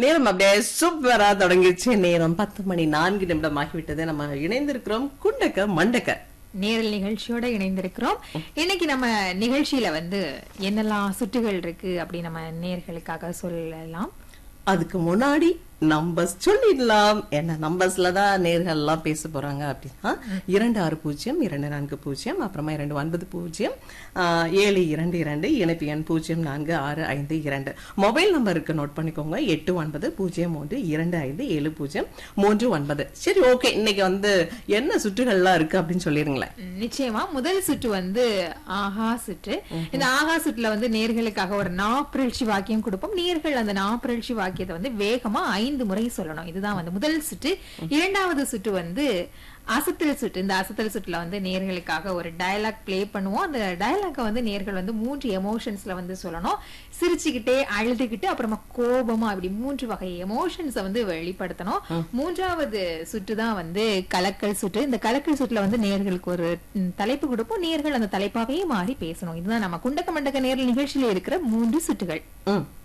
நேரம் அப்படியே சூப்பரா தொடங்கிடுச்சு நேரம் பத்து மணி நான்கு நிமிடம் ஆகிவிட்டது நம்ம இணைந்திருக்கிறோம் குண்டக்க மண்டக்க நேரல் நிகழ்ச்சியோட இணைந்திருக்கிறோம் இன்னைக்கு நம்ம நிகழ்ச்சியில வந்து என்னெல்லாம் சுற்றுகள் இருக்கு அப்படி நம்ம நேர்களுக்காக சொல்லலாம் அதுக்கு முன்னாடி நம்பர்ஸ் சொல்லிடலாம் என்ன நம்பர்ஸ்ல தான் நேர்கள் எல்லாம் பேச போறாங்க அப்படின்னா இரண்டு ஆறு பூஜ்ஜியம் இரண்டு நான்கு பூஜ்ஜியம் அப்புறமா இரண்டு ஒன்பது பூஜ்ஜியம் ஆஹ், ஏழு இரண்டு இரண்டு இணைப்பு எண் பூஜ்ஜியம் நான்கு ஆறு ஐந்து இரண்டு மொபைல் நம்பருக்கு நோட் பண்ணிக்கோங்க எட்டு ஒன்பது பூஜ்ஜியம் மூன்று இரண்டு ஐந்து ஏழு பூஜ்ஜியம் மூன்று ஒன்பது சரி ஓகே இன்னைக்கு வந்து என்ன சுற்றுகள்லாம் இருக்கு அப்படின்னு சொல்லிருங்களேன் ம், நிச்சயமா முதல் சுற்று வந்து ஆஹா சுற்று இந்த ஆஹா சுற்றுல வந்து நேர்களுக்காக ஒரு நாப்பிரழ்ச்சி வாக்கியம் கொடுப்போம் நேர்கள் அந்த நாப்பிரழ்ச்சி வாக்கியத்தை வந்து வேகமா ஐந்து முறை சொல்லணும் இதுதான் வந்து முதல் சுற்று இரண்டாவது சுற்று வந்து அசத்தல் சுற்று இந்த அசத்தல் சுற்றுல வந்து நேர்களுக்காக ஒரு டயலாக் ப்ளே பண்ணுவோம் அந்த டயலாக்கை வந்து நேர்கள் வந்து மூன்று எமோஷன்ஸ்ல வந்து சொல்லணும் சிரிச்சுக்கிட்டே அழுதுகிட்டு அப்புறமா கோபமா அப்படி மூன்று வகை எமோஷன்ஸை வந்து வெளிப்படுத்தணும் மூன்றாவது சுற்று தான் வந்து கலக்கல் சுற்று இந்த கலக்கல் சுற்றுல வந்து நேர்களுக்கு ஒரு ம், தலைப்பு கொடுப்போம் நேர்கள் அந்த தலைப்பாவே மாறி பேசணும் இதுதான் நம்ம குண்டக்க மண்டக்க நேரல் நிகழ்ச்சியில இருக்கிற மூன்று சுற்றுகள் ம்